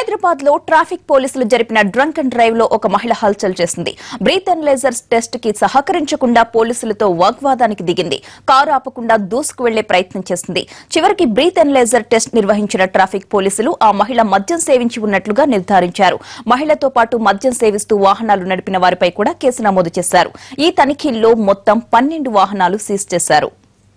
హైదరాబాద్ లో ట్రాఫిక్ పోలీసులు జరిపిన డ్రంక్ అండ్ డ్రైవ్ లో ఒక మహిళ హల్చల్ చేసింది బ్రీత్ అనలైజర్స్ టెస్ట్ కి సహకరించకుండా పోలీసులతో వాగ్వాదానికి దిగింది కారు ఆపకుండా దూసుకు వెళ్లే ప్రయత్నం చేసింది చివరికి బ్రీత్ అనలైజర్ టెస్ట్ నిర్వహించిన ట్రాఫిక్ పోలీసులు ఆ మహిళ మద్యం సేవించి ఉన్నట్లుగా నిర్ధారించారు మహిళతో పాటు మద్యం సేవిస్తూ వాహనాలు నడిపిన వారిపై కూడా కేసు నమోదు చేశారు ఈ తనిఖీల్లో మొత్తం పన్నెండు వాహనాలు సీజ్ చేశారు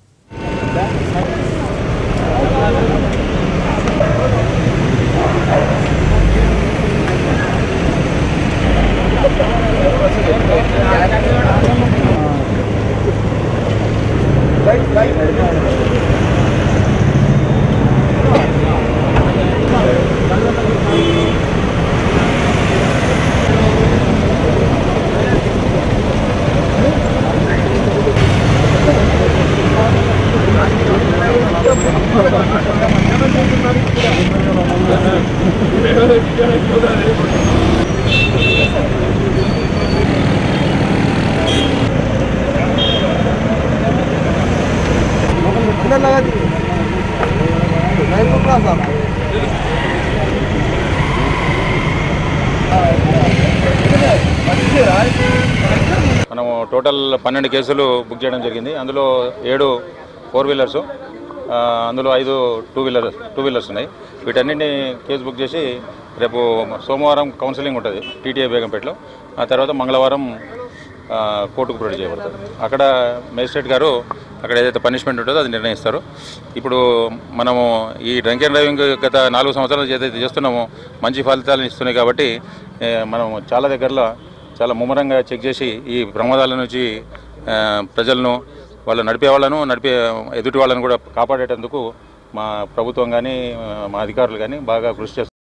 अंदर लगा दीजिए लाइन को क्रॉस आप మనము టోటల్ పన్నెండు కేసులు బుక్ చేయడం జరిగింది అందులో ఏడు ఫోర్ వీలర్స్ ఆ, అందులో ఐదు టూ వీలర్ టూ వీలర్స్ ఉన్నాయి వీటన్నింటిని కేసు బుక్ చేసి రేపు సోమవారం కౌన్సిలింగ్ ఉంటుంది టీటీఏ బేగంపేటలో ఆ తర్వాత మంగళవారం ఆ, కోర్టుకు ప్రొడ్యూస్ చేయబడుతుంది అక్కడ మేజిస్ట్రేట్ గారు అక్కడ ఏదైతే పనిష్మెంట్ ఉంటుందో అది నిర్ణయిస్తారు ఇప్పుడు మనము ఈ డ్రంక్ అండ్ డ్రైవింగ్ గత నాలుగు సంవత్సరాలు ఏదైతే చేస్తున్నామో మంచి ఫలితాలను ఇస్తున్నాయి కాబట్టి ఏ, మనం చాలా దగ్గరలో చాలా ముమ్మరంగా చెక్ చేసి ఈ ప్రమాదాల నుంచి ఆ, ప్రజలను వాళ్ళు నడిపే వాళ్ళను నడిపే ఎదుటి వాళ్ళను కూడా కాపాడేటందుకు మా ప్రభుత్వం కానీ మా అధికారులు కానీ బాగా కృషి చేస్తారు